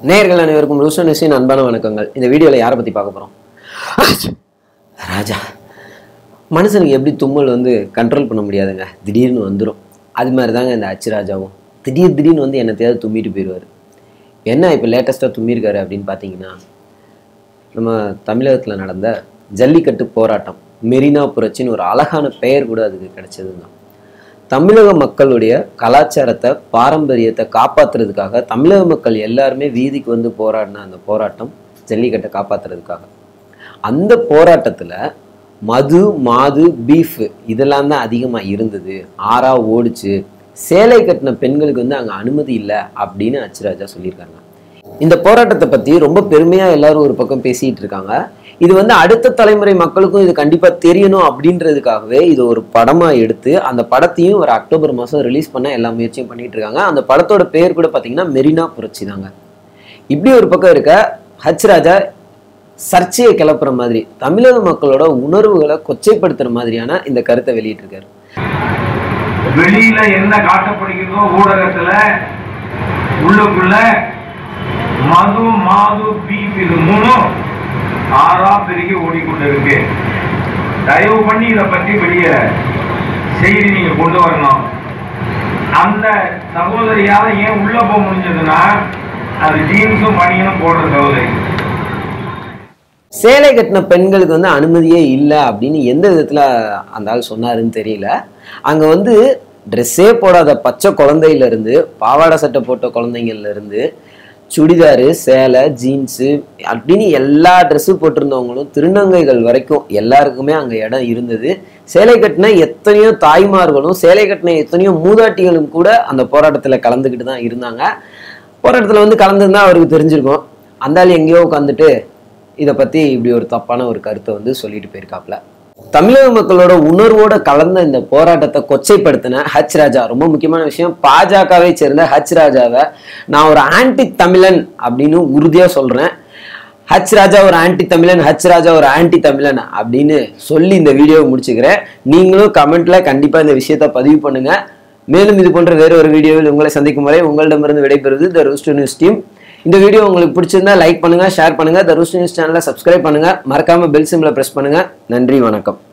நேயர்கள் அனைவருக்கும் ரூசன் நிசின் அன்பான வணக்கங்கள் இந்த வீடியோவில் யாரை பற்றி பார்க்க போகிறோம் ராஜா மனுஷனுக்கு எப்படி தும்மல் வந்து கண்ட்ரோல் பண்ண முடியாதுங்க திடீர்னு வந்துடும் அது மாதிரி தாங்க இந்த அச்சு ராஜாவும் திடீர் திடீர்னு வந்து என்னத்தையாவது தும்மிட்டு போயிடுவார் என்ன இப்போ லேட்டஸ்ட்டாக தும்மியிருக்காரு அப்படின்னு பார்த்தீங்கன்னா நம்ம தமிழகத்தில் நடந்த ஜல்லிக்கட்டு போராட்டம் மெரினா புரட்சின்னு ஒரு அழகான பெயர் கூட அதுக்கு கிடைச்சதுங்க தமிழக மக்களுடைய கலாச்சாரத்தை பாரம்பரியத்தை காப்பாத்துறதுக்காக தமிழக மக்கள் எல்லாருமே வீதிக்கு வந்து போராடின அந்த போராட்டம் ஜல்லிக்கட்டை காப்பாத்துறதுக்காக அந்த போராட்டத்தில் மது மாது பீஃப் இதெல்லாம் தான் அதிகமாக இருந்தது ஆறா ஓடிச்சு சேலை கட்டின பெண்களுக்கு வந்து அங்கே அனுமதி இல்லை அப்படின்னு அச்சுராஜா சொல்லியிருக்காங்க இந்த போராட்டத்தை பற்றி ரொம்ப பெருமையாக எல்லாரும் ஒரு பக்கம் பேசிட்டு இருக்காங்க இது வந்து அடுத்த தலைமுறை மக்களுக்கும் இது கண்டிப்பாக தெரியணும் அப்படின்றதுக்காகவே இது ஒரு படமாக எடுத்து அந்த படத்தையும் ஒரு அக்டோபர் மாதம் ரிலீஸ் பண்ண எல்லா முயற்சியும் பண்ணிட்டு இருக்காங்க அந்த படத்தோட பேர் கூட பார்த்தீங்கன்னா மெரினா புரட்சி தாங்க இப்படி ஒரு பக்கம் இருக்க ஹச் ராஜா சர்ச்சையை கிளப்புற மாதிரி தமிழக மக்களோட உணர்வுகளை கொச்சைப்படுத்துற மாதிரியான இந்த கருத்தை வெளியிட்டிருக்காரு வெளியில என்ன காட்டப்படுகிறதோ ஊடகத்துல உள்ளுக்குள்ள மது மாது பீஃப் இது மூணும் ஆறா பெருகி ஓடிக்கொண்டிருக்கு தயவு பண்ணி இதை பற்றி வெளிய செய்தி நீங்க கொண்டு வரணும் அந்த சகோதரியால ஏன் உள்ள போக முடிஞ்சதுன்னா அது ஜீன்ஸும் பனியனும் போடுற சகோதரி சேலை கட்டின பெண்களுக்கு வந்து அனுமதியே இல்லை அப்படின்னு எந்த விதத்தில் அந்த ஆள் சொன்னாருன்னு தெரியல அங்கே வந்து ட்ரெஸ்ஸே போடாத பச்சை குழந்தையில இருந்து பாவாடை சட்டை போட்ட குழந்தைங்கள்ல இருந்து சுடிதாரு சேலை ஜீன்ஸு அப்படின்னு எல்லா ட்ரெஸ்ஸு போட்டிருந்தவங்களும் திருநங்கைகள் வரைக்கும் எல்லாருக்குமே அங்கே இடம் இருந்தது சேலை கட்டின எத்தனையோ தாய்மார்களும் சேலை கட்டின எத்தனையோ மூதாட்டிகளும் கூட அந்த போராட்டத்தில் கலந்துக்கிட்டு தான் இருந்தாங்க போராட்டத்தில் வந்து கலந்துருந்தா அவருக்கு தெரிஞ்சிருக்கும் அந்த ஆள் எங்கேயோ உட்காந்துட்டு இதை பற்றி இப்படி ஒரு தப்பான ஒரு கருத்தை வந்து சொல்லிட்டு போயிருக்காப்ல தமிழக மக்களோட உணர்வோட கலந்த இந்த போராட்டத்தை கொச்சைப்படுத்தின ஹச் ராஜா ரொம்ப முக்கியமான விஷயம் பாஜகவை சேர்ந்த ஹச் ராஜாவை நான் ஒரு ஆன்டி தமிழன் அப்படின்னு உறுதியாக சொல்கிறேன் ஹச் ராஜா ஒரு ஆன்டி தமிழன் ஹச் ராஜா ஒரு ஆன்டி தமிழன் அப்படின்னு சொல்லி இந்த வீடியோவை முடிச்சுக்கிறேன் நீங்களும் கமெண்ட்ல கண்டிப்பாக இந்த விஷயத்த பதிவு பண்ணுங்க மேலும் இது போன்ற வேற ஒரு வீடியோவில் உங்களை சந்திக்கும் வரை உங்களிடமிருந்து விடைபெறுவது த ரூஸ்ட் நியூஸ் டீம் இந்த வீடியோ உங்களுக்கு பிடிச்சிருந்தா லைக் பண்ணுங்க ஷேர் பண்ணுங்க த ரூஸ்ட் நியூஸ் சேனலை சப்ஸ்கிரைப் பண்ணுங்க மறக்காம பெல் சிம்ல பிரஸ் பண்ணுங்க நன்றி வணக்கம்